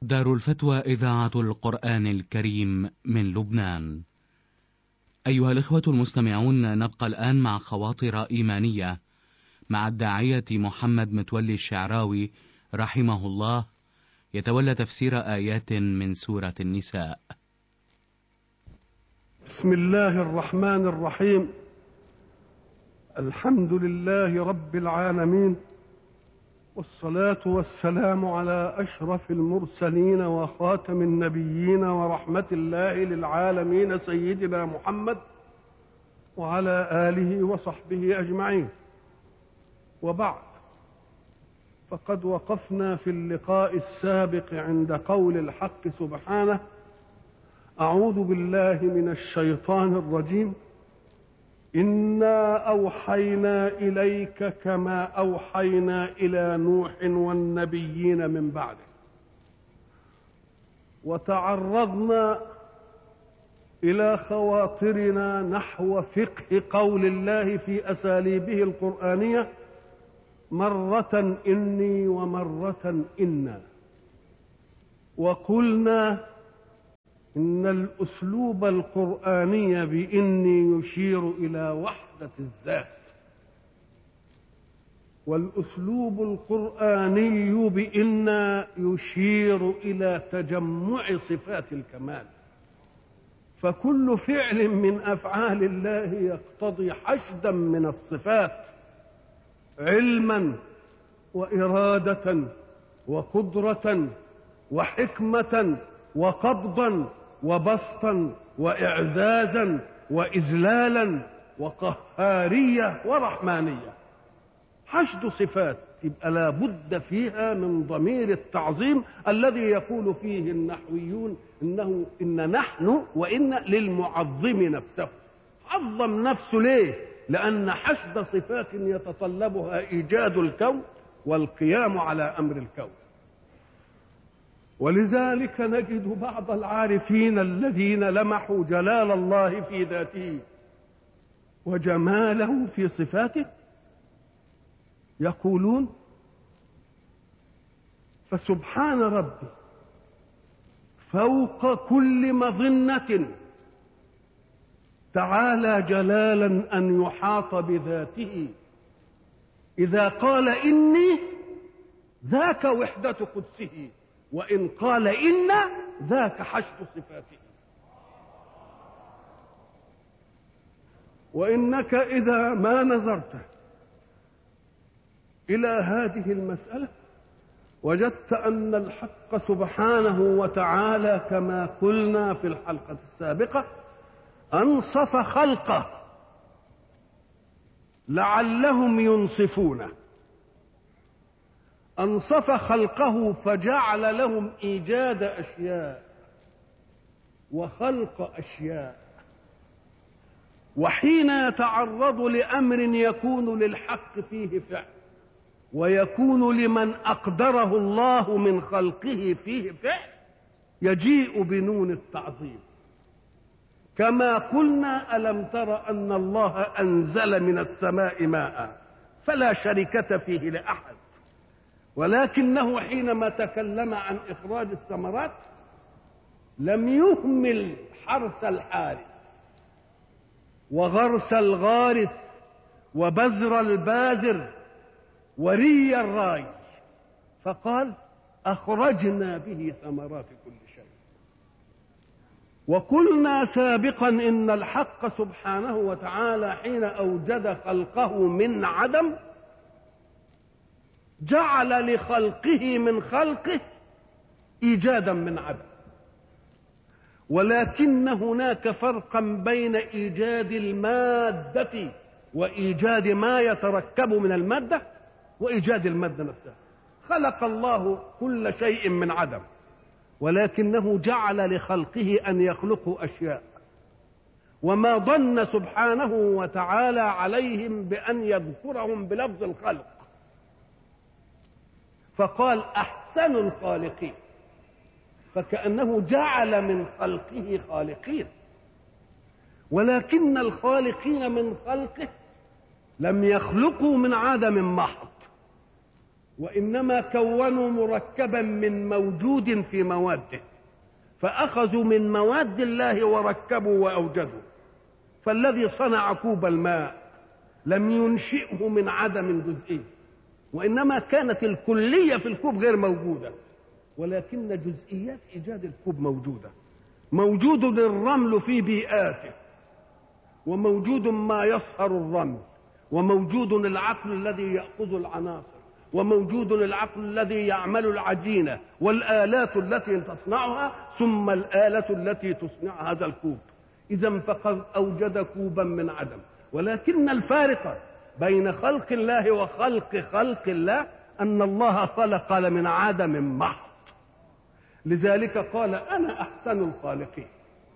دار الفتوى إذاعة القرآن الكريم من لبنان. أيها الإخوة المستمعون نبقى الآن مع خواطر إيمانية مع الداعية محمد متولي الشعراوي رحمه الله يتولى تفسير آيات من سورة النساء. بسم الله الرحمن الرحيم الحمد لله رب العالمين والصلاة والسلام على أشرف المرسلين وخاتم النبيين ورحمة الله للعالمين سيدنا محمد وعلى آله وصحبه أجمعين وبعد فقد وقفنا في اللقاء السابق عند قول الحق سبحانه أعوذ بالله من الشيطان الرجيم إنا أوحينا إليك كما أوحينا إلى نوح والنبيين من بعده وتعرضنا إلى خواطرنا نحو فقه قول الله في أساليبه القرآنية مرة إني ومرة إنا وقلنا إن الأسلوب القرآني بإني يشير إلى وحدة الذات والأسلوب القرآني بإنا يشير إلى تجمع صفات الكمال فكل فعل من أفعال الله يقتضي حشدا من الصفات علما وإرادة وقدرة وحكمة وقبضا وبسطا واعزازا واذلالا وقهاريه ورحمانيه حشد صفات يبقى لا بد فيها من ضمير التعظيم الذي يقول فيه النحويون انه ان نحن وان للمعظم نفسه عظم نفسه ليه لان حشد صفات يتطلبها ايجاد الكون والقيام على امر الكون ولذلك نجد بعض العارفين الذين لمحوا جلال الله في ذاته وجماله في صفاته يقولون فسبحان ربي فوق كل مظنة تعالى جلالا أن يحاط بذاته إذا قال إني ذاك وحدة قدسه وإن قال إن ذاك حشد صفاته وإنك إذا ما نظرت إلى هذه المسألة وجدت أن الحق سبحانه وتعالى كما قلنا في الحلقة السابقة أنصف خلقه لعلهم ينصفونه أنصف خلقه فجعل لهم إيجاد أشياء وخلق أشياء وحين يتعرض لأمر يكون للحق فيه فعل ويكون لمن أقدره الله من خلقه فيه فعل يجيء بنون التعظيم كما قلنا ألم تر أن الله أنزل من السماء ماء فلا شركة فيه لأحد ولكنه حينما تكلم عن إخراج الثمرات لم يهمل حرث الحارث وغرس الغارث وبذر الباذر وري الراي فقال أخرجنا به ثمرات كل شيء وقلنا سابقا إن الحق سبحانه وتعالى حين أوجد خلقه من عدم جعل لخلقه من خلقه ايجادا من عدم ولكن هناك فرقا بين ايجاد الماده وايجاد ما يتركب من الماده وايجاد الماده نفسها خلق الله كل شيء من عدم ولكنه جعل لخلقه ان يخلقوا اشياء وما ظن سبحانه وتعالى عليهم بان يذكرهم بلفظ الخلق فقال احسن الخالقين فكانه جعل من خلقه خالقين ولكن الخالقين من خلقه لم يخلقوا من عدم محض وإنما كونوا مركبا من موجود في مواده فأخذوا من مواد الله وركبوا وأوجدوا فالذي صنع كوب الماء لم ينشئه من عدم جزئي وإنما كانت الكلية في الكوب غير موجودة ولكن جزئيات إيجاد الكوب موجودة موجود الرمل في بيئاته وموجود ما يصهر الرمل وموجود العقل الذي يأخذ العناصر وموجود العقل الذي يعمل العجينة والآلات التي تصنعها ثم الآلة التي تصنع هذا الكوب إذا فقد أوجد كوبا من عدم ولكن الفارق بين خلق الله وخلق خلق الله أن الله خلق من عدم محض لذلك قال أنا أحسن الخالقين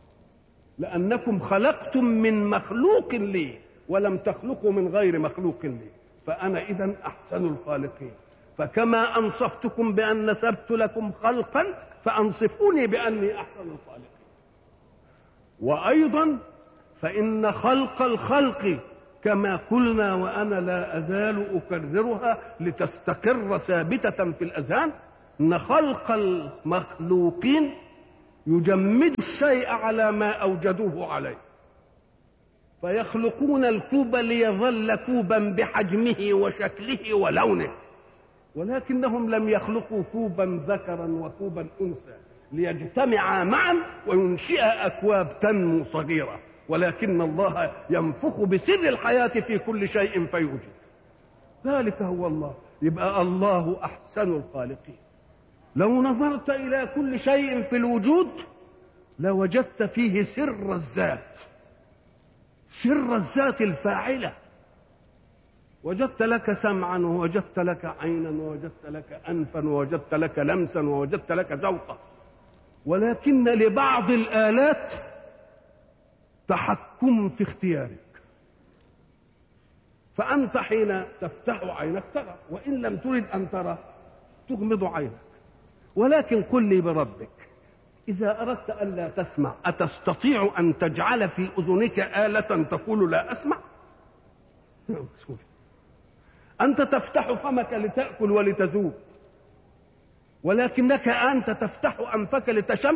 لأنكم خلقتم من مخلوق لي ولم تخلقوا من غير مخلوق لي فأنا إذا أحسن الخالقين فكما أنصفتكم بأن نسبت لكم خلقا فأنصفوني بأني أحسن الخالقين وأيضا فإن خلق الخلق كما قلنا وأنا لا أزال أكررها لتستقر ثابتة في الأذهان أن خلق المخلوقين يجمد الشيء على ما أوجدوه عليه فيخلقون الكوب ليظل كوبا بحجمه وشكله ولونه ولكنهم لم يخلقوا كوبا ذكرا وكوبا انثى ليجتمعا معا وينشئ اكواب تنمو صغيره ولكن الله ينفخ بسر الحياه في كل شيء فيوجد ذلك هو الله يبقى الله احسن الخالقين لو نظرت الى كل شيء في الوجود لوجدت فيه سر الذات سر الذات الفاعله وجدت لك سمعا ووجدت لك عينا ووجدت لك انفا ووجدت لك لمسا ووجدت لك ذوقا ولكن لبعض الالات تحكم في اختيارك فانت حين تفتح عينك ترى وان لم ترد ان ترى تغمض عينك ولكن قل لي بربك إذا أردت ألا تسمع أتستطيع أن تجعل في أذنك آلة تقول لا أسمع؟ أنت تفتح فمك لتأكل ولتذوق ولكنك أنت تفتح أنفك لتشم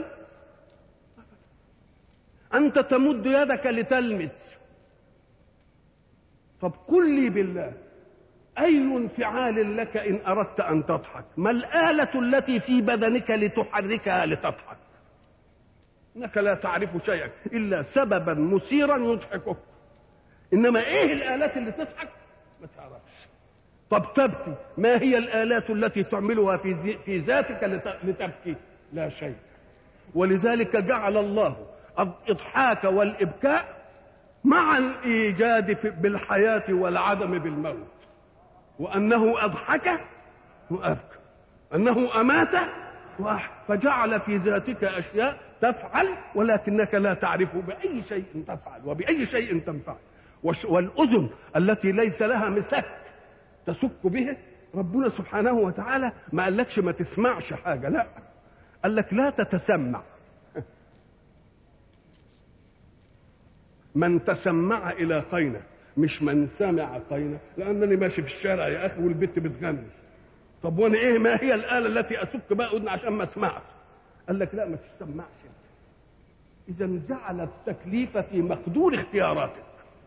أنت تمد يدك لتلمس طب قل لي بالله أي انفعال لك إن أردت أن تضحك ما الآلة التي في بدنك لتحركها لتضحك انك لا تعرف شيئا الا سببا مثيرا يضحكك انما ايه الالات اللي تضحك ما تعرفش طب تبكي ما هي الالات التي تعملها في في ذاتك لتبكي لا شيء ولذلك جعل الله الاضحاك والابكاء مع الايجاد بالحياه والعدم بالموت وانه اضحك وابكى انه امات واحد فجعل في ذاتك اشياء تفعل ولكنك لا تعرف باي شيء تفعل وباي شيء تنفعل والاذن التي ليس لها مسك تسك به ربنا سبحانه وتعالى ما قالكش ما تسمعش حاجه لا قال لك لا تتسمع من تسمع الى قينه مش من سمع قينه لانني ماشي في الشارع يا اخي والبت بتغني طب وانا ايه ما هي الاله التي اسك بها اذن عشان ما اسمعش قال لك لا ما تسمعش اذا جعل التكليف في مقدور اختياراتك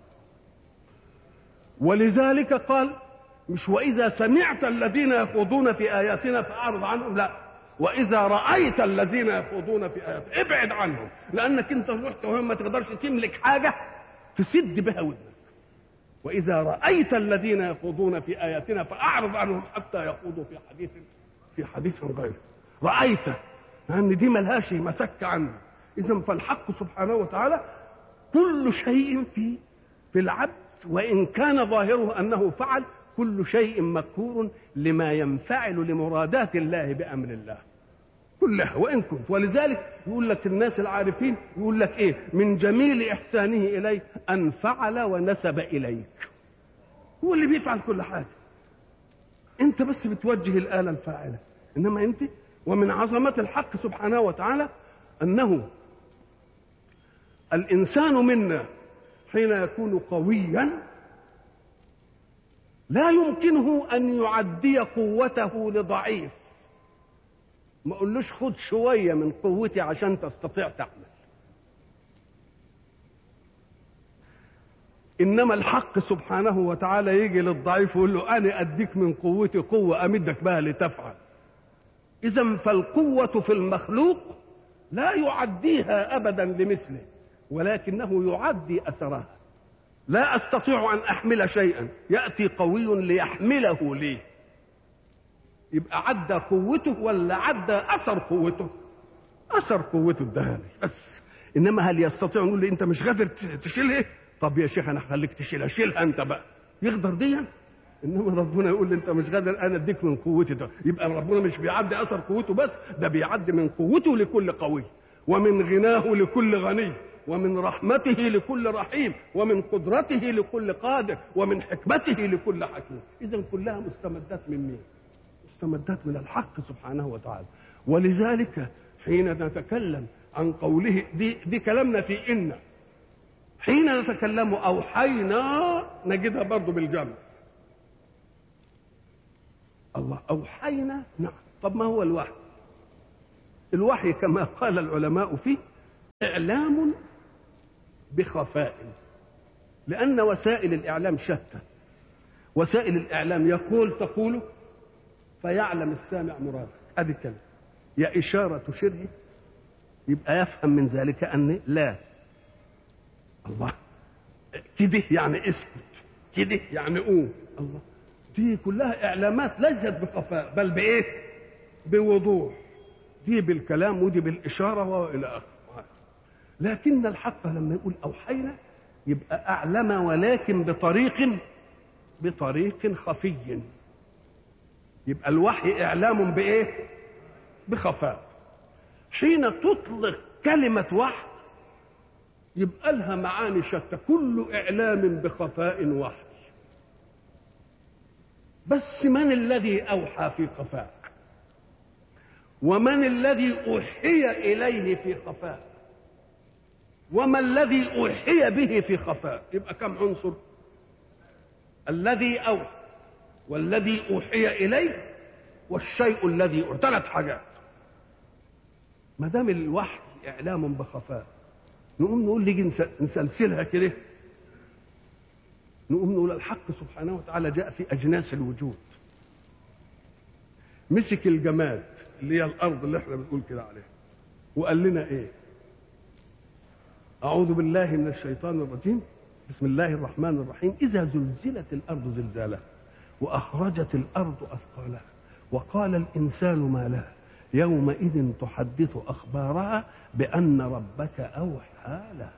ولذلك قال مش واذا سمعت الذين يخوضون في اياتنا فاعرض عنهم لا واذا رايت الذين يخوضون في اياتنا ابعد عنهم لانك انت رحت وهم ما تقدرش تملك حاجه تسد بها ودنك واذا رايت الذين يخوضون في اياتنا فاعرض عنهم حتى يخوضوا في حديث في حديث غيره رايت لان دي ملهاش مسك عنه اذا فالحق سبحانه وتعالى كل شيء في في العبد وان كان ظاهره انه فعل كل شيء مكهور لما ينفعل لمرادات الله بامر الله كلها وان كنت ولذلك يقول لك الناس العارفين يقول لك ايه من جميل احسانه اليك ان فعل ونسب اليك هو اللي بيفعل كل حاجه انت بس بتوجه الاله الفاعله انما انت ومن عظمه الحق سبحانه وتعالى انه الانسان منا حين يكون قويا لا يمكنه ان يعدي قوته لضعيف ما اقولوش خد شويه من قوتي عشان تستطيع تعمل انما الحق سبحانه وتعالى يجي للضعيف ويقول له انا اديك من قوتي قوه امدك بها لتفعل اذا فالقوه في المخلوق لا يعديها ابدا لمثله ولكنه يعدي اثرها لا استطيع ان احمل شيئا ياتي قوي ليحمله لي يبقى عدى قوته ولا عدى اثر قوته اثر قوته اداها لي بس انما هل يستطيع نقول لي انت مش قادر تشيلها طب يا شيخ انا هخليك تشيلها شيلها انت بقى يقدر دي انما ربنا يقول لي انت مش قادر انا اديك من قوتي ده يبقى ربنا مش بيعدي اثر قوته بس ده بيعدي من قوته لكل قوي ومن غناه لكل غني ومن رحمته لكل رحيم ومن قدرته لكل قادر ومن حكمته لكل حكيم اذا كلها مستمدات من مين مستمدات من الحق سبحانه وتعالى ولذلك حين نتكلم عن قوله دي, دي كلامنا في إن حين نتكلم أوحينا نجدها برضو بالجمع الله أوحينا نعم طب ما هو الوحي الوحي كما قال العلماء فيه إعلام بخفاء لأن وسائل الإعلام شتى وسائل الإعلام يقول تقول فيعلم السامع مرادك ادي كلمه يا اشاره شره يبقى يفهم من ذلك ان لا الله كده يعني اسكت كده يعني قوم الله دي كلها اعلامات ليست بخفاء بل بايه بوضوح دي بالكلام ودي بالاشاره والى اخره لكن الحق لما يقول اوحينا يبقى اعلم ولكن بطريق بطريق خفي يبقى الوحي اعلام بايه بخفاء حين تطلق كلمه وحي يبقى لها معاني شتى كل اعلام بخفاء وحي بس من الذي اوحى في خفاء ومن الذي اوحي اليه في خفاء وما الذي اوحي به في خفاء يبقى كم عنصر الذي اوحى والذي اوحي اليه والشيء الذي أوحي ثلاث حاجات ما دام الوحي اعلام بخفاء نقوم نقول نيجي نسلسلها كده نقوم نقول الحق سبحانه وتعالى جاء في اجناس الوجود مسك الجماد اللي هي الارض اللي احنا بنقول كده عليها وقال لنا ايه اعوذ بالله من الشيطان الرجيم بسم الله الرحمن الرحيم اذا زلزلت الارض زلزالها واخرجت الارض اثقالها وقال الانسان ما لها يومئذ تحدث اخبارها بان ربك اوحى لها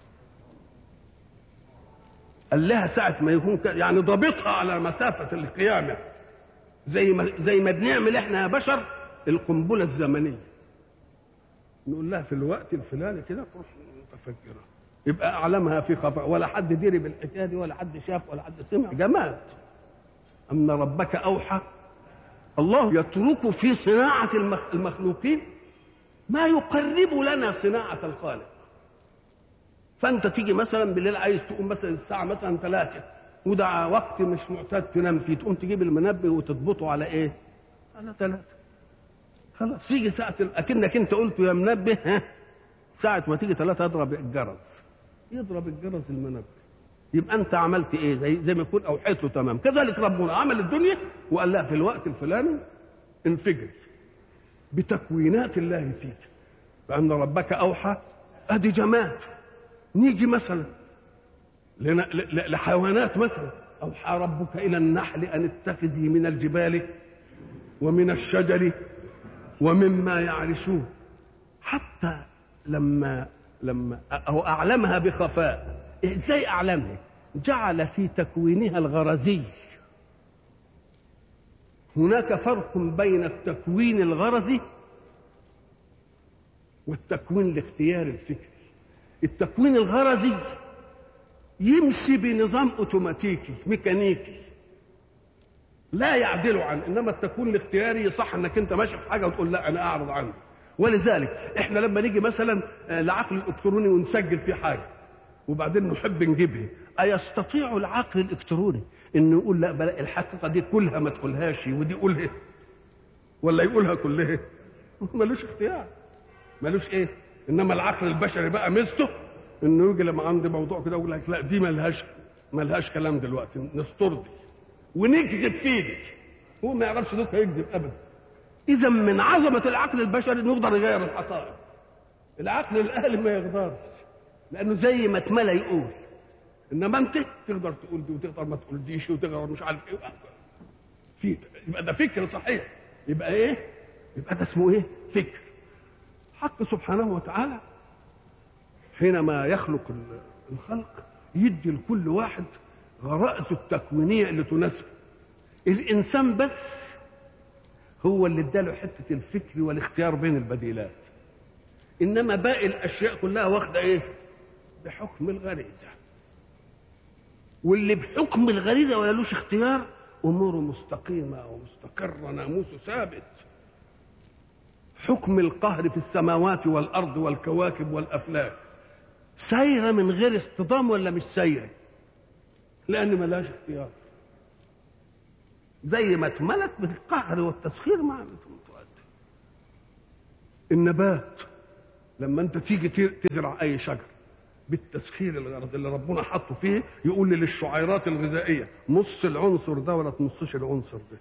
قال لها ساعة ما يكون يعني ضابطها على مسافة القيامة زي ما زي ما بنعمل احنا يا بشر القنبلة الزمنية نقول لها في الوقت الفلاني كده تروح متفجرة يبقى أعلمها في خفاء ولا حد دري بالحكاية دي ولا حد شاف ولا حد سمع جماد أن ربك أوحى الله يترك في صناعة المخلوقين ما يقرب لنا صناعة الخالق فأنت تيجي مثلا بالليل عايز تقوم مثلا الساعة مثلا ثلاثة وده وقت مش معتاد تنام فيه تقوم تجيب المنبه وتضبطه على ايه؟ على ثلاثة خلاص تيجي ساعة أكنك أنت قلت يا منبه ها ساعة ما تيجي ثلاثة اضرب الجرس يضرب الجرس المنبه يبقى انت عملت ايه زي زي ما يكون اوحيت له تمام كذلك ربنا عمل الدنيا وقال لها في الوقت الفلاني انفجري بتكوينات الله فيك فان ربك اوحى ادي جماد نيجي مثلا لحيوانات مثلا اوحى ربك الى النحل ان اتخذي من الجبال ومن الشجر ومما يعرشون حتى لما لما او اعلمها بخفاء ازاي اعلمها جعل في تكوينها الغرزي هناك فرق بين التكوين الغرزي والتكوين الاختياري الفكري التكوين الغرزي يمشي بنظام اوتوماتيكي ميكانيكي لا يعدل عنه انما التكوين الاختياري صح انك انت ماشي في حاجه وتقول لا انا اعرض عنه ولذلك احنا لما نيجي مثلا لعقل الالكتروني ونسجل فيه حاجه وبعدين نحب نجيبها أيستطيع العقل الإلكتروني إنه يقول لا بلا الحقيقة دي كلها ما تقولهاش ودي قولها ولا يقولها كلها ملوش اختيار ملوش ايه انما العقل البشري بقى ميزته انه يجي لما عندي موضوع كده يقول لك لا دي ملهاش ملهاش كلام دلوقتي نسترضي ونكذب فيه دي هو ما يعرفش دوك هيكذب ابدا اذا من عظمه العقل البشري انه يقدر يغير الحقائق العقل الاهلي ما يقدرش لانه زي ما اتملى يقول انما انت تقدر تقول دي وتقدر ما تقولديش وتقدر مش عارف ايه في يبقى ده فكر صحيح يبقى ايه يبقى ده اسمه ايه فكر حق سبحانه وتعالى حينما يخلق الخلق يدي لكل واحد غرائزه التكوينيه اللي تناسبه الانسان بس هو اللي اداله حته الفكر والاختيار بين البديلات انما باقي الاشياء كلها واخده ايه بحكم الغريزه واللي بحكم الغريزه ولا لوش اختيار اموره مستقيمه ومستقره ناموسه ثابت حكم القهر في السماوات والارض والكواكب والافلاك سايره من غير اصطدام ولا مش سايره لان ملهاش اختيار زي ما اتملت بالقهر والتسخير مع تؤدي النبات لما انت تيجي تزرع اي شجر بالتسخير الغرض اللي ربنا حطه فيه يقول لي للشعيرات الغذائيه نص العنصر ده ولا تنصش العنصر ده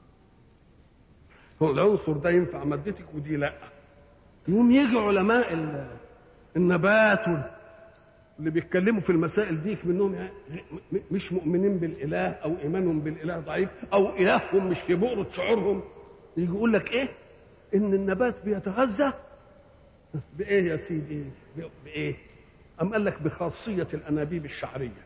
هو العنصر ده ينفع مادتك ودي لا يقوم يجي علماء النبات اللي بيتكلموا في المسائل دي منهم مش مؤمنين بالاله او ايمانهم بالاله ضعيف او الههم مش في بؤره شعورهم يجي يقول لك ايه ان النبات بيتغذى بايه يا سيدي بايه ام قال لك بخاصيه الانابيب الشعريه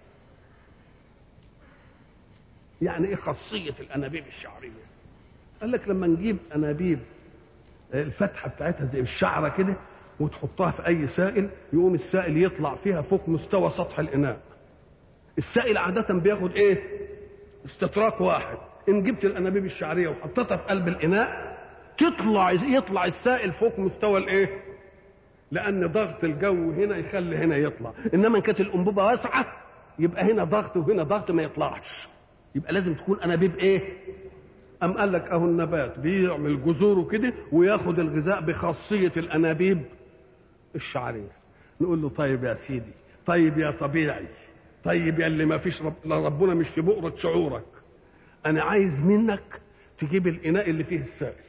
يعني ايه خاصيه الانابيب الشعريه قال لك لما نجيب انابيب الفتحه بتاعتها زي الشعره كده وتحطها في اي سائل يقوم السائل يطلع فيها فوق مستوى سطح الاناء السائل عاده بياخد ايه استطراق واحد ان جبت الانابيب الشعريه وحطيتها في قلب الاناء تطلع يطلع السائل فوق مستوى الايه لان ضغط الجو هنا يخلي هنا يطلع انما ان كانت الانبوبه واسعه يبقى هنا ضغط وهنا ضغط ما يطلعش يبقى لازم تكون انابيب ايه أم قال لك أهو النبات بيعمل جذوره كده وياخد الغذاء بخاصية الأنابيب الشعرية نقول له طيب يا سيدي طيب يا طبيعي طيب يا اللي ما فيش رب... ربنا مش في بؤرة شعورك أنا عايز منك تجيب الإناء اللي فيه السائل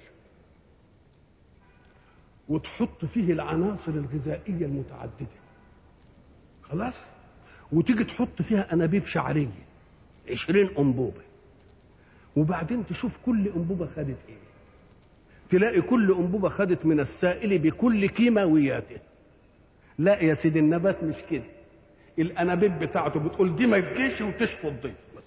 وتحط فيه العناصر الغذائية المتعددة خلاص وتيجي تحط فيها أنابيب شعرية عشرين أنبوبة وبعدين تشوف كل انبوبه خدت ايه تلاقي كل انبوبه خدت من السائل بكل كيماوياته لا يا سيدي النبات مش كده الانابيب بتاعته بتقول دي ما تجيش وتشفط دي بس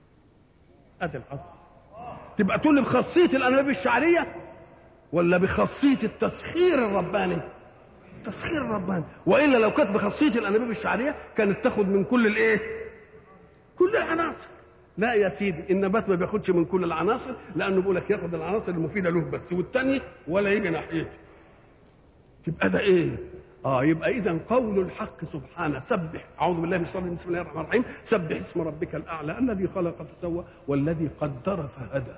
ادي الحصر تبقى تقول لي بخاصيه الانابيب الشعريه ولا بخاصيه التسخير الرباني التسخير الرباني والا لو كانت بخاصيه الانابيب الشعريه كانت تاخد من كل الايه كل العناصر لا يا سيدي النبات ما بياخدش من كل العناصر لانه بيقول لك ياخد العناصر المفيده له بس والتاني ولا يجي ناحيته تبقى ده ايه اه يبقى اذا قول الحق سبحانه سبح اعوذ بالله من الشيطان الرجيم بسم الله الرحمن الرحيم سبح اسم ربك الاعلى الذي خلق فسوى والذي قدر فهدى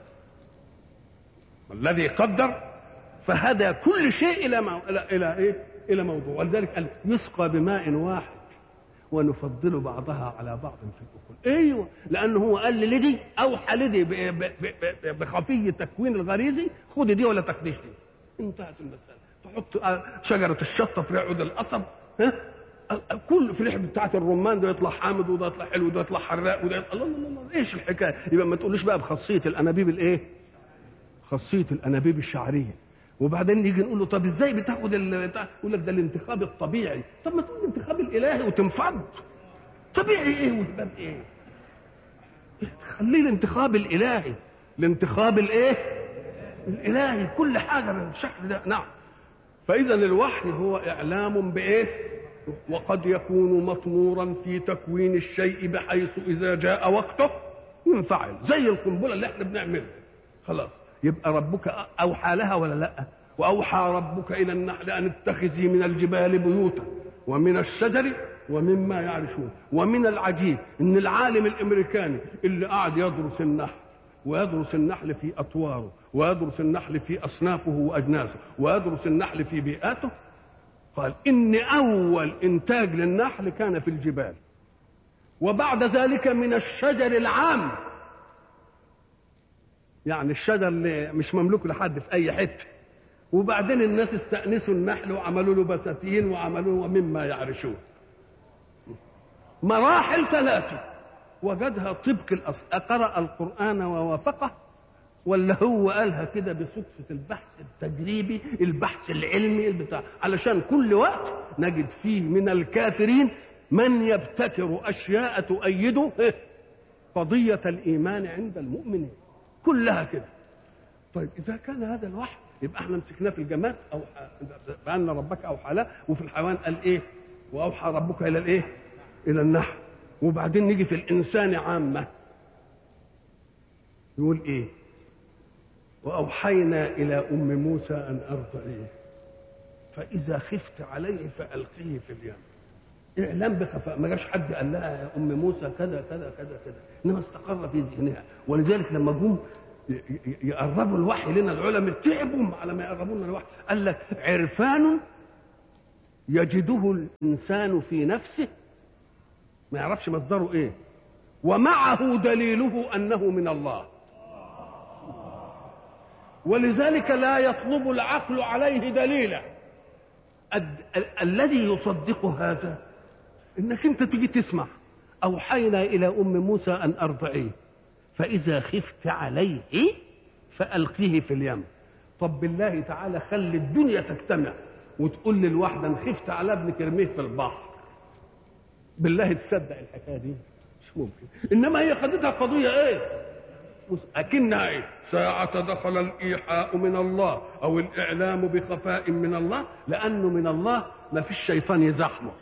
والذي قدر فهدى كل شيء الى مو... الى الى ايه الى موضوع ولذلك قال يسقى بماء واحد ونفضل بعضها على بعض في الاكل ايوه لانه هو قال لي دي اوحى لدي بخفي تكوين الغريزي خدي دي ولا تاخديش دي انتهت المساله تحط شجره الشطه في عود القصب ها كل في الريحه بتاعت الرمان ده يطلع حامض وده يطلع حلو وده يطلع حراق وده يطلع الله الله الله ايش الحكايه يبقى ما تقولوش بقى بخاصيه الانابيب الايه خاصيه الانابيب الشعريه وبعدين نيجي نقول له طب ازاي بتاخد يقول لك ده الانتخاب الطبيعي طب ما تقول الانتخاب الالهي وتنفض طبيعي ايه وهباب ايه خليه الانتخاب الالهي الانتخاب الايه الالهي كل حاجه بالشكل ده نعم فاذا الوحي هو اعلام بايه وقد يكون مطمورا في تكوين الشيء بحيث اذا جاء وقته ينفعل زي القنبله اللي احنا بنعملها خلاص يبقى ربك اوحى لها ولا لا واوحى ربك الى النحل ان اتخذي من الجبال بيوتا ومن الشجر ومما يعرشون ومن العجيب ان العالم الامريكاني اللي قاعد يدرس النحل ويدرس النحل في اطواره ويدرس النحل في اصنافه واجناسه ويدرس النحل في بيئاته قال ان اول انتاج للنحل كان في الجبال وبعد ذلك من الشجر العام يعني الشجر اللي مش مملوك لحد في اي حته وبعدين الناس استأنسوا النحل وعملوا له بساتين وعملوا له مما يعرشون مراحل ثلاثة وجدها طبق الأصل أقرأ القرآن ووافقه ولا هو قالها كده بصدفة البحث التجريبي البحث العلمي البتاع علشان كل وقت نجد فيه من الكافرين من يبتكر أشياء تؤيده قضية الإيمان عند المؤمنين كلها كده طيب إذا كان هذا الوحي يبقى احنا مسكناه في الجماد او بان ربك اوحى له وفي الحيوان قال ايه واوحى ربك الى الايه الى النحل وبعدين نيجي في الانسان عامه يقول ايه واوحينا الى ام موسى ان ارضعيه فاذا خفت عليه فالقيه في اليم اعلام بخفاء ما جاش حد قال لها يا ام موسى كذا كذا كذا كذا انما استقر في ذهنها ولذلك لما جم يقربوا الوحي لنا العلماء تعبوا على ما يقربوا لنا الوحي قال لك عرفان يجده الانسان في نفسه ما يعرفش مصدره ايه ومعه دليله انه من الله ولذلك لا يطلب العقل عليه دليلا الذي يصدق هذا انك انت تيجي تسمع اوحينا الى ام موسى ان ارضعيه فإذا خفت عليه فألقيه في اليم طب بالله تعالى خلي الدنيا تجتمع وتقول للواحدة ان خفت على ابنك ارميه في البحر بالله تصدق الحكاية دي مش ممكن إنما هي خدتها قضية إيه أكنها إيه ساعة دخل الإيحاء من الله أو الإعلام بخفاء من الله لأنه من الله ما فيش شيطان يزحمه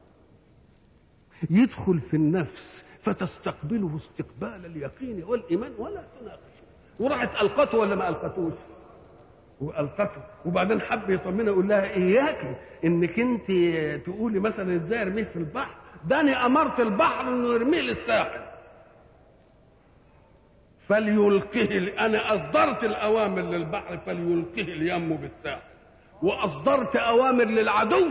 يدخل في النفس فتستقبله استقبال اليقين والايمان ولا تناقشه وراحت القته ولا ما القتوش والقته وبعدين حب يطمنها يقول لها اياك انك انت تقولي مثلا ازاي ارميه في البحر ده انا امرت البحر انه يرميه للساحل فليلقه انا اصدرت الاوامر للبحر فليلقه اليم بالساحل واصدرت اوامر للعدو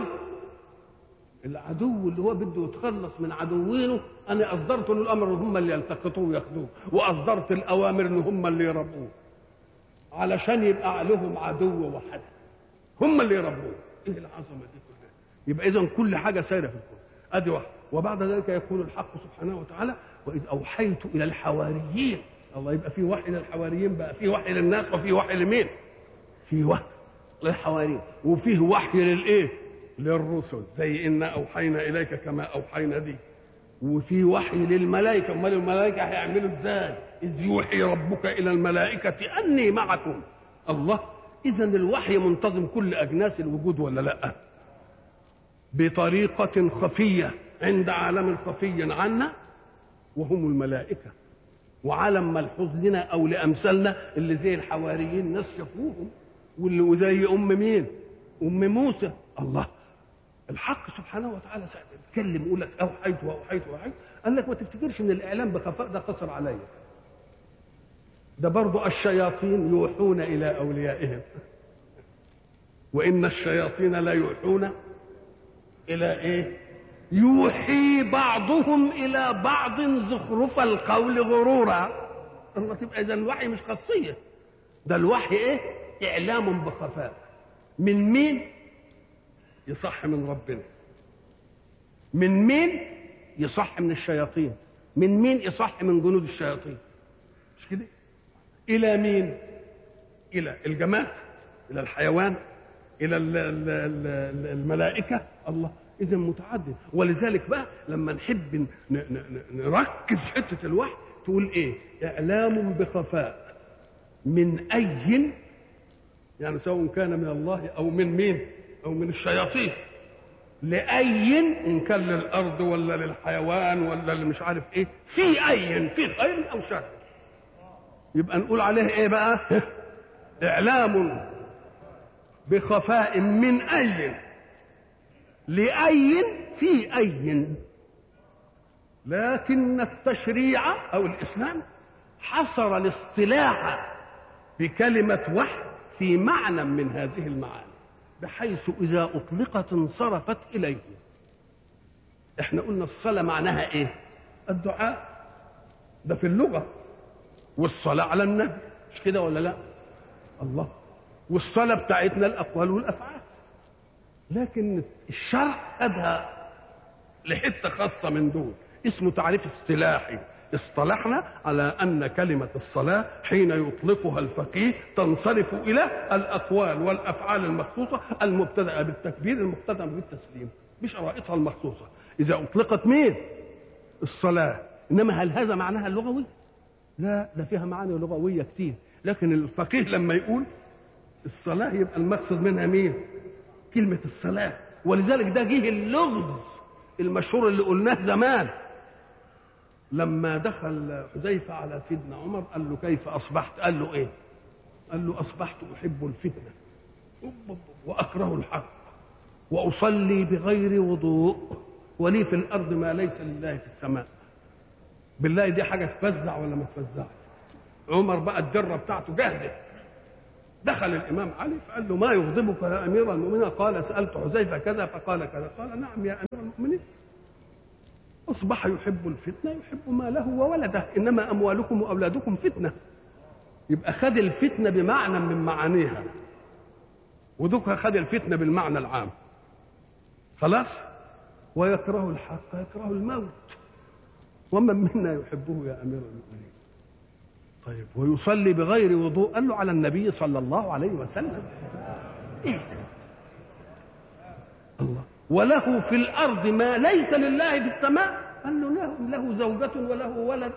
العدو اللي هو بده يتخلص من عدوينه انا اصدرت له الامر ان هم اللي يلتقطوه وياخدوه واصدرت الاوامر ان هم اللي يربوه علشان يبقى لهم عدو وحد هم اللي يربوه ايه العظمه دي كلها يبقى اذا كل حاجه سايره في الكون ادي واحد وبعد ذلك يقول الحق سبحانه وتعالى واذ اوحيت الى الحواريين الله يبقى في وحي للحواريين بقى في وحي للناس وفي وحي لمين في وحي للحواريين وفيه وحي للايه للرسل زي إنا أوحينا إليك كما أوحينا دي وفي وحي للملائكة أمال الملائكة هيعملوا إزاي إذ يوحي ربك إلى الملائكة أني معكم الله إذا الوحي منتظم كل أجناس الوجود ولا لأ بطريقة خفية عند عالم خفي عنا وهم الملائكة وعالم ملحوظ لنا أو لأمثالنا اللي زي الحواريين ناس شافوهم واللي وزي أم مين أم موسى الله الحق سبحانه وتعالى يتكلم يقول لك اوحيت واوحيت واوحيت قال لك ما تفتكرش ان الاعلام بخفاء ده قصر عليا ده برضو الشياطين يوحون الى اوليائهم وان الشياطين لا يوحون الى ايه يوحي بعضهم الى بعض زخرف القول غرورا الله تبقى اذا الوحي مش خاصيه ده الوحي ايه اعلام بخفاء من مين يصح من ربنا من مين يصح من الشياطين من مين يصح من جنود الشياطين مش كده الى مين الى الجماد الى الحيوان الى الملائكه الله اذا متعدد ولذلك بقى لما نحب نركز حته الوحي تقول ايه اعلام بخفاء من اي يعني سواء كان من الله او من مين او من الشياطين لاي ان كان للارض ولا للحيوان ولا اللي مش عارف ايه في اي في خير او شر يبقى نقول عليه ايه بقى اعلام بخفاء من اي لاي في أي لكن التشريع أو الإسلام حصر الاصطلاح بكلمة وحي في معنى من هذه المعاني بحيث إذا أطلقت انصرفت إليه احنا قلنا الصلاة معناها ايه الدعاء ده في اللغة والصلاة على النبي مش كده ولا لا الله والصلاة بتاعتنا الأقوال والأفعال لكن الشرع خدها لحتة خاصة من دول اسمه تعريف اصطلاحي اصطلحنا على أن كلمة الصلاة حين يطلقها الفقيه تنصرف إلى الأقوال والأفعال المخصوصة المبتدأة بالتكبير المختتم بالتسليم بشرائطها المخصوصة إذا أطلقت مين؟ الصلاة إنما هل هذا معناها اللغوي؟ لا ده فيها معاني لغوية كتير لكن الفقيه لما يقول الصلاة يبقى المقصد منها مين؟ كلمة الصلاة ولذلك ده جه اللغز المشهور اللي قلناه زمان لما دخل حذيفة على سيدنا عمر قال له كيف أصبحت قال له إيه قال له أصبحت أحب الفتنة وأكره الحق وأصلي بغير وضوء ولي في الأرض ما ليس لله في السماء بالله دي حاجة تفزع ولا ما تفزعش عمر بقى الدرة بتاعته جاهزة دخل الإمام علي فقال له ما يغضبك يا أمير المؤمنين قال سألت حذيفة كذا فقال كذا قال نعم يا أمير المؤمنين أصبح يحب الفتنة يحب ماله وولده إنما أموالكم وأولادكم فتنة يبقى خد الفتنة بمعنى من معانيها ودوك خد الفتنة بالمعنى العام خلاص ويكره الحق يكره الموت ومن منا يحبه يا أمير المؤمنين طيب ويصلي بغير وضوء قال له على النبي صلى الله عليه وسلم إيه الله وله في الارض ما ليس لله في السماء قال له له, له زوجة وله ولد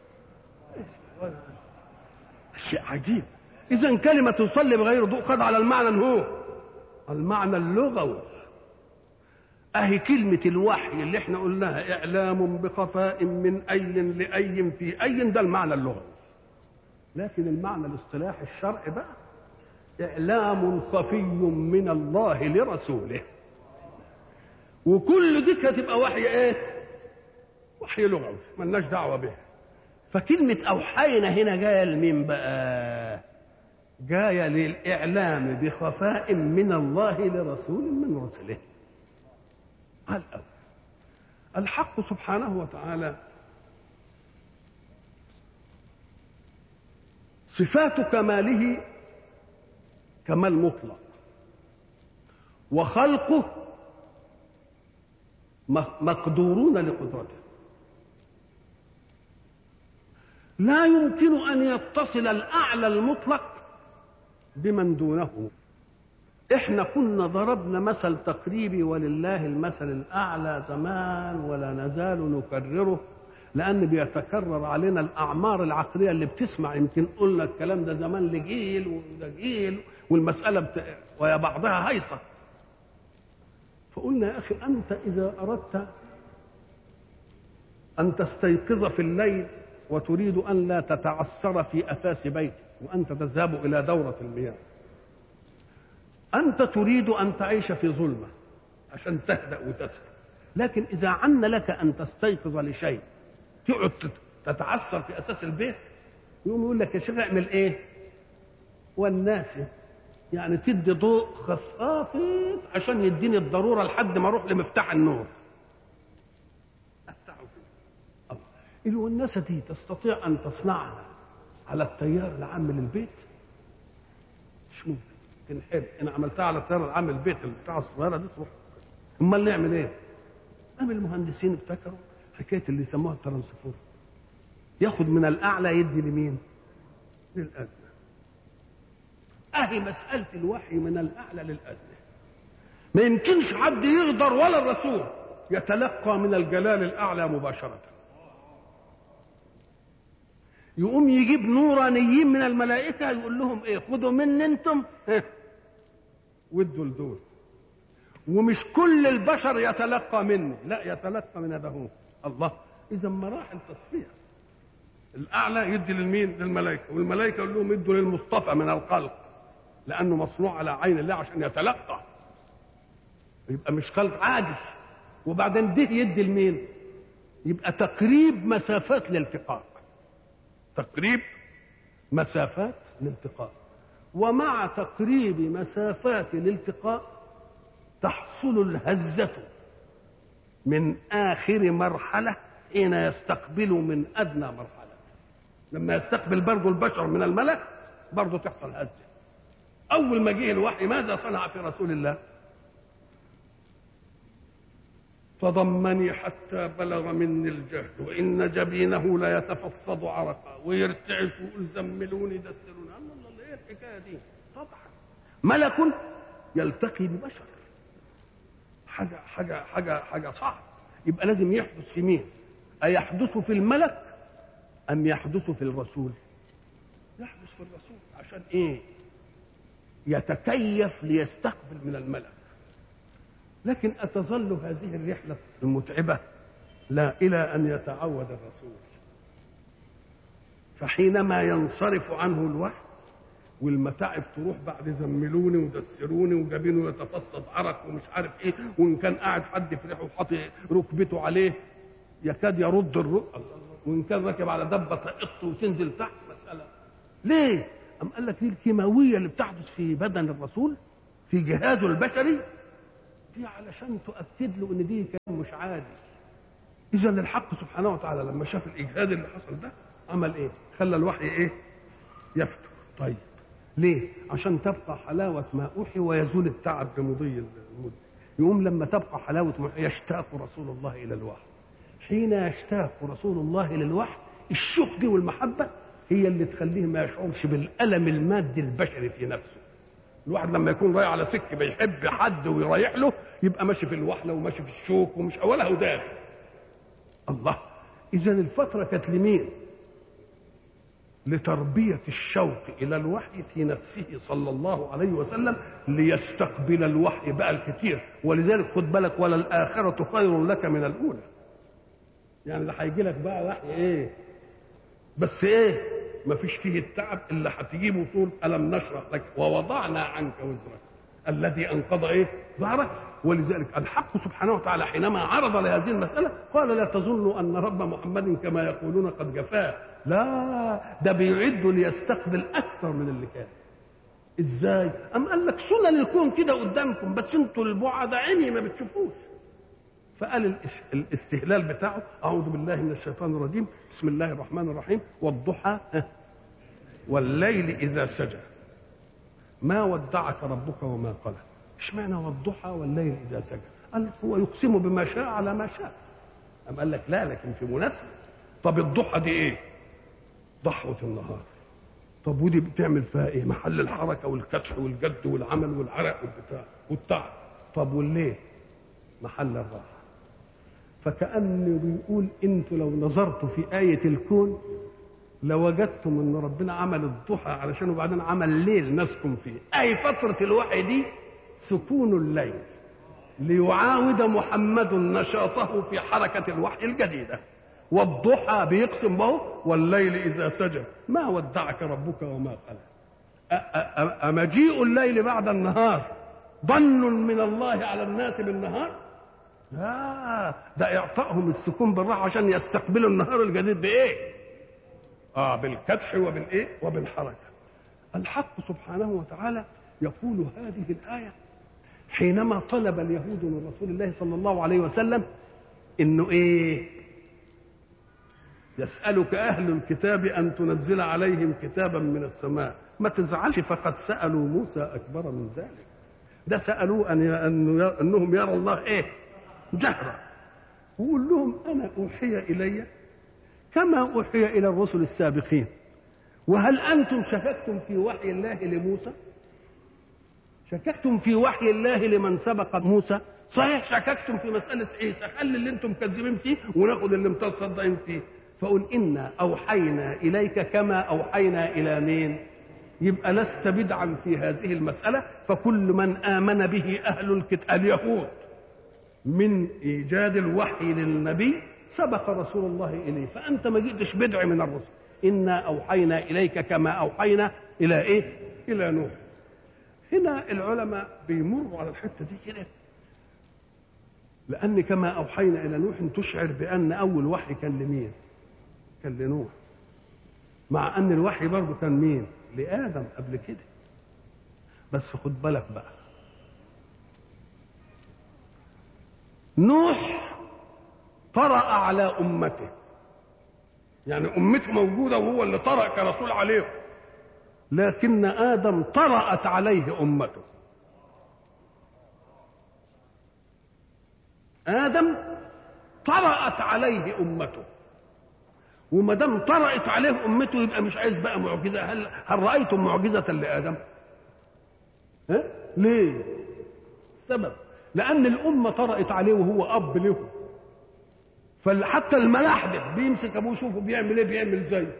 شيء عجيب اذا كلمة تصلي بغير ضوء قد على المعنى هو المعنى اللغوي اهي كلمة الوحي اللي احنا قلناها اعلام بخفاء من اي لاي في اي ده المعنى اللغوي لكن المعنى الاصطلاحي الشرعي بقى اعلام خفي من الله لرسوله وكل دي هتبقى وحي ايه وحي لغوي ملناش دعوه به فكلمه اوحينا هنا جايه لمين بقى جايه للاعلام بخفاء من الله لرسول من رسله على الأول الحق سبحانه وتعالى صفات كماله كمال مطلق وخلقه مقدورون لقدرته لا يمكن ان يتصل الاعلى المطلق بمن دونه احنا كنا ضربنا مثل تقريبي ولله المثل الاعلى زمان ولا نزال نكرره لان بيتكرر علينا الاعمار العقليه اللي بتسمع يمكن قلنا الكلام ده زمان لجيل وده جيل والمساله بت... ويا بعضها هيصه فقلنا يا اخي انت اذا اردت ان تستيقظ في الليل وتريد ان لا تتعثر في اثاث بيتك وانت تذهب الى دوره المياه انت تريد ان تعيش في ظلمه عشان تهدا وتسكن لكن اذا عن لك ان تستيقظ لشيء تقعد تتعثر في اساس البيت يقوم يقول لك يا شيخ اعمل ايه والناس يعني تدي ضوء خفافيت عشان يديني الضروره لحد ما اروح لمفتاح النور افتحه كده الوناسه دي تستطيع ان تصنعها على التيار العام للبيت مش ممكن تنحل انا عملتها على التيار العام للبيت بتاع الصغيره دي تروح امال نعمل ايه؟ قام المهندسين ابتكروا حكايه اللي يسموها الترانسفور ياخد من الاعلى يدي لمين؟ للادنى اهي مساله الوحي من الاعلى للادنى ما يمكنش حد يقدر ولا الرسول يتلقى من الجلال الاعلى مباشره يقوم يجيب نورانيين من الملائكه يقول لهم ايه خدوا مني انتم إيه؟ وادوا لدول ومش كل البشر يتلقى مني لا يتلقى من هذا هو الله اذا مراحل تصفيه الاعلى يدي للمين للملائكه والملائكه يقول لهم ادوا للمصطفى من الخلق لانه مصنوع على عين الله عشان يتلقى يبقى مش خلق عاجز وبعدين ده يدي لمين يبقى تقريب مسافات الالتقاء تقريب مسافات الالتقاء ومع تقريب مسافات الالتقاء تحصل الهزة من آخر مرحلة حين يستقبل من أدنى مرحلة لما يستقبل برضه البشر من الملك برضه تحصل هزة أول ما جه الوحي ماذا صنع في رسول الله فضمني حتى بلغ مني الجهد وإن جبينه لا يتفصد عرقا ويرتعش ويقول زملوني دسروني الله الله ايه الحكايه دي طبعا ملك يلتقي ببشر حاجه حاجه حاجه حاجه صعب يبقى لازم يحدث في مين؟ أيحدث في الملك أم يحدث في الرسول؟ يحدث في الرسول عشان إيه؟ يتكيف ليستقبل من الملك لكن أتظل هذه الرحلة المتعبة لا إلى أن يتعود الرسول فحينما ينصرف عنه الوحي والمتاعب تروح بعد زملوني ودسروني وجابينه يتفصد عرق ومش عارف ايه وان كان قاعد حد في ريحه وحاطط ركبته عليه يكاد يرد الرؤى وان كان راكب على دبه تقط وتنزل تحت مساله ليه؟ أم قال لك دي الكيماويه اللي بتحدث في بدن الرسول في جهازه البشري دي علشان تؤكد له ان دي كلام مش عادي اذا الحق سبحانه وتعالى لما شاف الاجهاد اللي حصل ده عمل ايه؟ خلى الوحي ايه؟ يفتر طيب ليه؟ عشان تبقى حلاوة ما أوحي ويزول التعب بمضي المدة. يقوم لما تبقى حلاوة ما يشتاق رسول الله إلى الوحي. حين يشتاق رسول الله إلى الوحي الشوق دي والمحبة هي اللي تخليه ما يشعرش بالألم المادي البشري في نفسه. الواحد لما يكون رايح على سكة بيحب حد ويريح له يبقى ماشي في الوحلة وماشي في الشوك ومش ولا هداه. الله إذا الفترة كانت لمين؟ لتربية الشوق إلى الوحي في نفسه صلى الله عليه وسلم ليستقبل الوحي بقى الكثير ولذلك خد بالك ولا الآخرة خير لك من الأولى يعني اللي هيجي لك بقى وحي إيه بس إيه ما فيش فيه التعب اللي هتجيبه صورة ألم نشرح لك ووضعنا عنك وزرك الذي أنقض إيه ظهرك ولذلك الحق سبحانه وتعالى حينما عرض لهذه المسألة قال لا تظنوا أن رب محمد كما يقولون قد جفاه لا ده بيعد ليستقبل اكثر من اللي كان ازاي ام قال لك سنن الكون كده قدامكم بس انتوا البعد عيني ما بتشوفوش فقال الاستهلال بتاعه اعوذ بالله من الشيطان الرجيم بسم الله الرحمن الرحيم والضحى والليل اذا سجى ما ودعك ربك وما قلى اشمعنى والضحى والليل اذا سجى قال هو يقسم بما شاء على ما شاء أم قال لك لا لكن في مناسبة طب الضحى دي ايه ضحوة النهار طب ودي بتعمل فيها ايه محل الحركة والكدح والجد والعمل والعرق والبتاع والتعب طب والليل محل الراحة فكأنه بيقول انتوا لو نظرتوا في آية الكون لوجدتم ان ربنا عمل الضحى علشان وبعدين عمل ليل نسكن فيه اي فترة الوحي دي سكون الليل ليعاود محمد نشاطه في حركة الوحي الجديدة والضحى بيقسم به والليل إذا سجى ما ودعك ربك وما قلى أمجيء الليل بعد النهار ظن من الله على الناس بالنهار لا ده إعطائهم السكون بالراحة عشان يستقبلوا النهار الجديد بإيه آه بالكدح وبالإيه وبالحركة الحق سبحانه وتعالى يقول هذه الآية حينما طلب اليهود من رسول الله صلى الله عليه وسلم انه ايه يسألك أهل الكتاب أن تنزل عليهم كتابا من السماء ما تزعلش فقد سألوا موسى أكبر من ذلك ده سألوه أن أنهم يرى الله إيه جهرا وقول لهم أنا أوحي إلي كما أوحي إلى الرسل السابقين وهل أنتم شككتم في وحي الله لموسى شككتم في وحي الله لمن سبق موسى صحيح شككتم في مسألة عيسى خلي اللي انتم مكذبين فيه وناخد اللي متصدقين فيه فقل إنا أوحينا إليك كما أوحينا إلى مين يبقى لست بدعا في هذه المسألة فكل من آمن به أهل الكتاب اليهود من إيجاد الوحي للنبي سبق رسول الله إليه فأنت ما جئتش بدع من الرسل إنا أوحينا إليك كما أوحينا إلى إيه إلى نوح هنا العلماء بيمروا على الحتة دي كده لأن كما أوحينا إلى نوح تشعر بأن أول وحي كان لمين؟ كان لنوح مع أن الوحي برضه كان مين؟ لآدم قبل كده بس خد بالك بقى نوح طرأ على أمته يعني أمته موجودة وهو اللي طرأ كرسول عليهم لكن آدم طرأت عليه أمته آدم طرأت عليه أمته وما دام طرأت عليه أمته يبقى مش عايز بقى معجزة هل, هل رأيتم معجزة لآدم؟ ها؟ ليه؟ السبب لأن الأمة طرأت عليه وهو أب له فحتى الملاحدة بيمسك أبوه يشوفه بيعمل إيه بيعمل زيه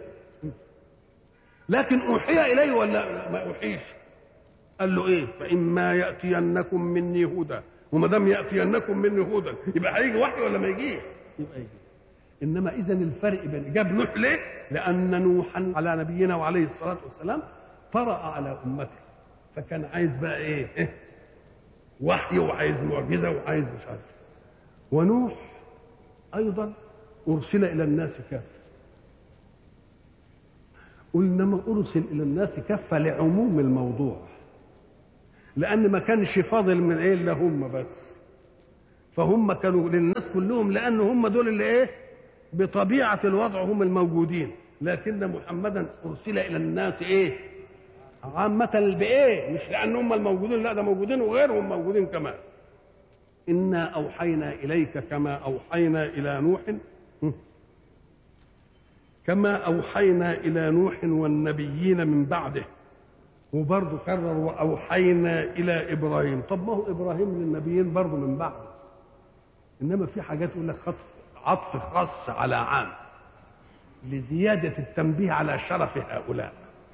لكن أوحي إليه ولا ما أوحيش؟ قال له إيه؟ فإما يأتينكم مني هدى وما دام يأتينكم مني هدى يبقى هيجي وحي ولا ما يجيش؟ يبقى يجي انما اذا الفرق بين جاب نوح ليه؟ لان نوحا على نبينا وعليه الصلاه والسلام طرأ على امته فكان عايز بقى ايه؟ إيه؟ وحي وعايز معجزه وعايز مش عارف ونوح ايضا ارسل الى الناس كافه قلنا ما ارسل الى الناس كافه لعموم الموضوع لان ما كانش فاضل من ايه الا هم بس فهم كانوا للناس كلهم لان هم دول اللي ايه بطبيعه الوضع هم الموجودين لكن محمدا ارسل الى الناس ايه عامة بإيه؟ مش لأن هم الموجودين لا ده موجودين وغيرهم موجودين كمان. إنا أوحينا إليك كما أوحينا إلى نوح كما أوحينا إلى نوح والنبيين من بعده وبرضه كرر وأوحينا إلى إبراهيم طب ما هو إبراهيم للنبيين برضه من بعده إنما في حاجات يقول لك خطف عطف خاص على عام لزيادة التنبيه على شرف هؤلاء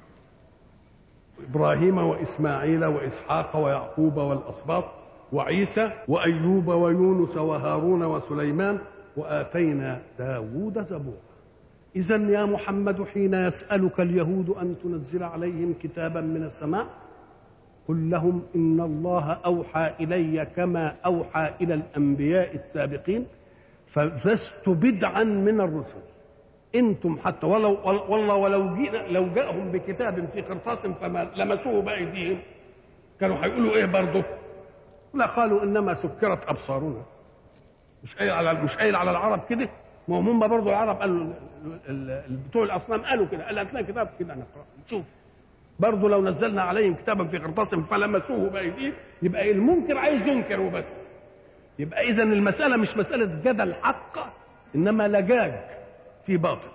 إبراهيم وإسماعيل وإسحاق ويعقوب والأسباط وعيسى وأيوب ويونس وهارون وسليمان وآتينا داود زبورا إذا يا محمد حين يسألك اليهود أن تنزل عليهم كتابا من السماء قل لهم إن الله أوحى إلي كما أوحى إلى الأنبياء السابقين فلست بدعا من الرسل انتم حتى ولو والله ولو جينا لو جاءهم بكتاب في قرطاس فما لمسوه بايديهم كانوا هيقولوا ايه برضه؟ لا قالوا انما سكرت ابصارنا مش قايل على مش قايل على العرب كده ما هم برضه العرب قالوا بتوع الاصنام قالوا كده قال هات كتاب كده نقرا نشوف برضه لو نزلنا عليهم كتابا في قرطاس فلمسوه بايديهم يبقى المنكر عايز ينكر وبس يبقى اذا المساله مش مساله جدل حق انما لجاج في باطل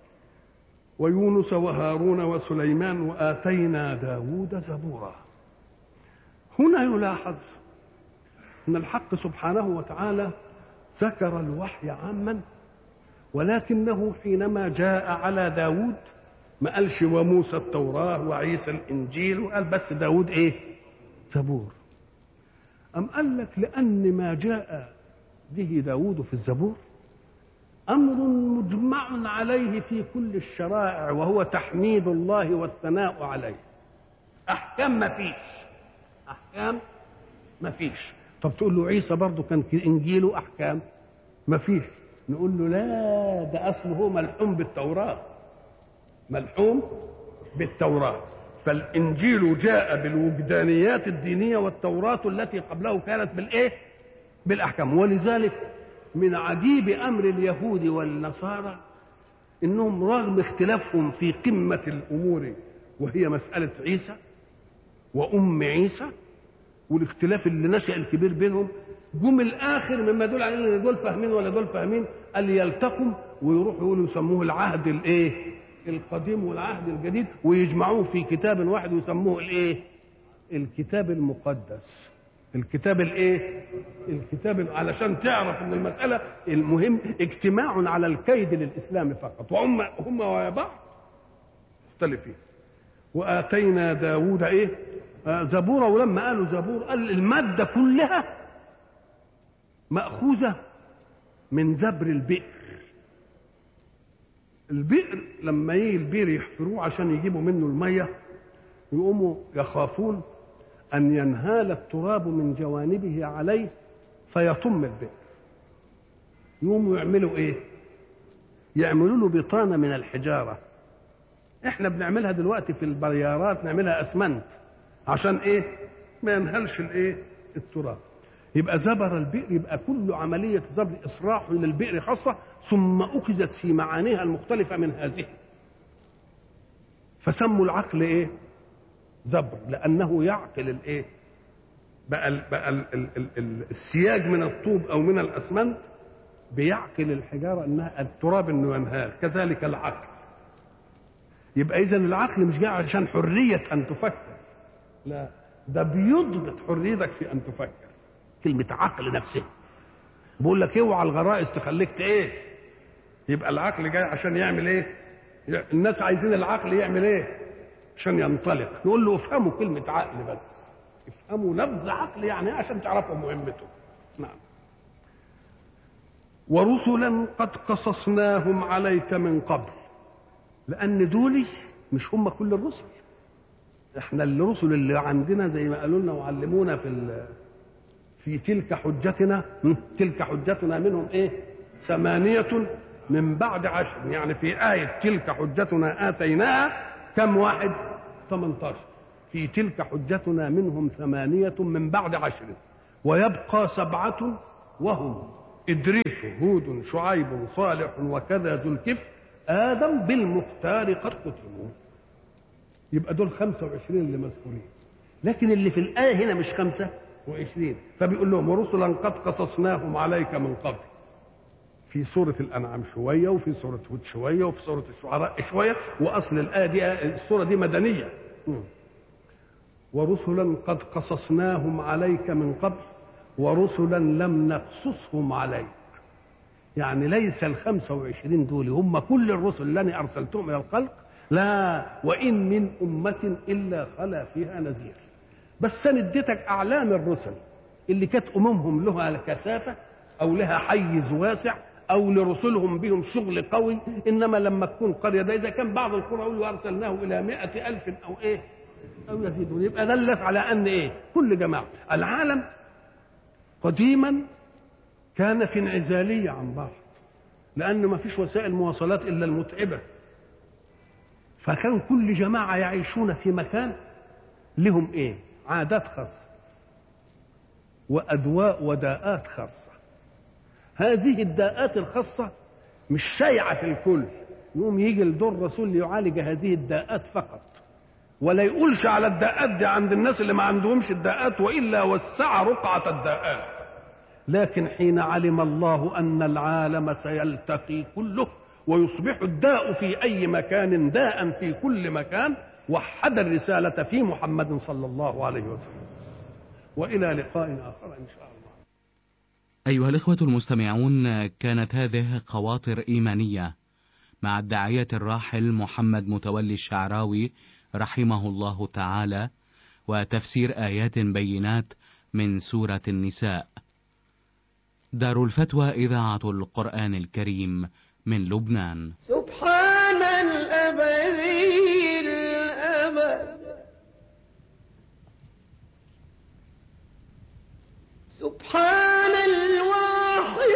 ويونس وهارون وسليمان وآتينا داود زبورا هنا يلاحظ أن الحق سبحانه وتعالى ذكر الوحي عاما ولكنه حينما جاء على داود ما قالش وموسى التوراة وعيسى الإنجيل وقال بس داود إيه زبور أم قال لك لأن ما جاء به داود في الزبور امر مجمع عليه في كل الشرائع وهو تحميد الله والثناء عليه احكام ما فيش احكام ما فيش طب تقول له عيسى برضه كان انجيله احكام ما فيش نقول له لا ده اصله ملحوم بالتوراه ملحوم بالتوراه فالانجيل جاء بالوجدانيات الدينيه والتوراه التي قبله كانت بالايه بالاحكام ولذلك من عجيب امر اليهود والنصارى انهم رغم اختلافهم في قمه الامور وهي مساله عيسى وام عيسى والاختلاف اللي نشا الكبير بينهم جم الاخر مما يدل على ان دول فاهمين ولا دول فاهمين قال يلتقوا ويروحوا يقولوا يسموه العهد الايه القديم والعهد الجديد ويجمعوه في كتاب واحد ويسموه الايه الكتاب المقدس الكتاب الايه الكتاب علشان تعرف ان المساله المهم اجتماع على الكيد للاسلام فقط وهم هم وبعض مختلفين واتينا داود ايه آه زبورا ولما قالوا زبور قال الماده كلها ماخوذه من زبر البئر البئر لما يجي البئر يحفروه عشان يجيبوا منه الميه يقوموا يخافون أن ينهال التراب من جوانبه عليه فيطم البئر يقوموا يعملوا ايه يعملوا له بطانه من الحجاره احنا بنعملها دلوقتي في البريارات نعملها اسمنت عشان ايه ما ينهلش الايه التراب يبقى زبر البئر يبقى كل عملية زبر إصراح للبئر خاصة ثم أخذت في معانيها المختلفة من هذه فسموا العقل إيه زبر لأنه يعقل الإيه بقى, ال بقى ال ال ال ال السياج من الطوب أو من الأسمنت بيعقل الحجارة أنها التراب أنه ينهال كذلك العقل يبقى إذا العقل مش جاي عشان حرية أن تفكر لا ده بيضبط حريتك في أن تفكر كلمة عقل نفسه بقول لك اوعى الغرائز تخليك ايه يبقى العقل جاي عشان يعمل ايه الناس عايزين العقل يعمل ايه عشان ينطلق نقول له افهموا كلمة عقل بس افهموا لفظ عقل يعني عشان تعرفوا مهمته نعم ورسلا قد قصصناهم عليك من قبل لان دولي مش هم كل الرسل احنا الرسل اللي عندنا زي ما قالوا لنا وعلمونا في في تلك حجتنا تلك حجتنا منهم ايه ثمانية من بعد عشر يعني في آية تلك حجتنا آتيناها كم واحد 18 في تلك حجتنا منهم ثمانية من بعد عشر ويبقى سبعة وهم إدريس هود شعيب صالح وكذا ذو الكفر آدم بالمختار قد قتلوا يبقى دول 25 اللي مذكورين لكن اللي في الآية هنا مش خمسة وعشرين فبيقول لهم ورسلا قد قصصناهم عليك من قبل في سورة الأنعام شوية وفي سورة هود شوية وفي سورة الشعراء شوية وأصل الآية دي السورة دي مدنية ورسلا قد قصصناهم عليك من قبل ورسلا لم نقصصهم عليك يعني ليس الخمسة وعشرين دول هم كل الرسل الذين أرسلتهم إلى الخلق لا وإن من أمة إلا خلا فيها نذير بس انا اديتك اعلام الرسل اللي كانت اممهم لها كثافه او لها حيز واسع او لرسلهم بهم شغل قوي انما لما تكون قريه ده اذا كان بعض القرى يقول ارسلناه الى مائة الف او ايه او يزيدون يبقى دلت على ان ايه كل جماعه العالم قديما كان في انعزاليه عن بعض لان ما فيش وسائل مواصلات الا المتعبه فكان كل جماعه يعيشون في مكان لهم ايه عادات خاصة وأدواء وداءات خاصة هذه الداءات الخاصة مش شائعة في الكل يقوم يجي لدور رسول ليعالج هذه الداءات فقط ولا يقولش على الداءات دي عند الناس اللي ما عندهمش الداءات وإلا وسع رقعة الداءات لكن حين علم الله أن العالم سيلتقي كله ويصبح الداء في أي مكان داء في كل مكان وحد الرسالة في محمد صلى الله عليه وسلم وإلى لقاء آخر إن شاء الله أيها الإخوة المستمعون كانت هذه خواطر إيمانية مع الداعية الراحل محمد متولي الشعراوي رحمه الله تعالى وتفسير آيات بينات من سورة النساء دار الفتوى إذاعة القرآن الكريم من لبنان